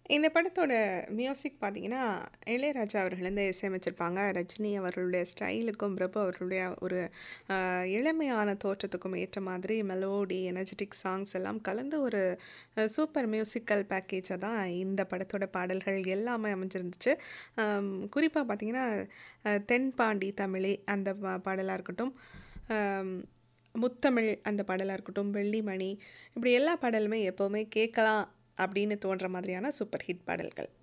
இந்த படத்தோட மியூசிக் பார்த்தீங்கன்னா, இளையராஜா அவர்கள் வந்து இசையமைச்சிருப்பாங்க. ரஜினி அவர்களுடைய ஸ்டைலுக்கும், பிரபு அவர்களுடைய ஒரு அ எளிமையான தோற்றத்துக்கும் ஏற்ற மாதிரி மெலோடி, எனர்ஜெட்டிக் சாங்ஸ் எல்லாம் கலந்து ஒரு அ சூப்பர் மியூசிக்கல் பேக்கேஜா தான் இந்த படத்தோட பாடல்கள் எல்லாமே அமைஞ்சிருந்துச்சு. அம் குறிப்பா பார்த்தீங்கன்னா, அ தென்பாண்டி தமிழே அந்த ப பாடலா இருக்கட்டும், அம் முத்தமிழ் அந்த பாடலா இருக்கட்டும், வெள்ளிமணி இப்படி எல்லா பாடலுமே எப்பவுமே கேட்கலாம் அப்படின்னு தோன்ற மாதிரியான சூப்பர் ஹிட் பாடல்கள்.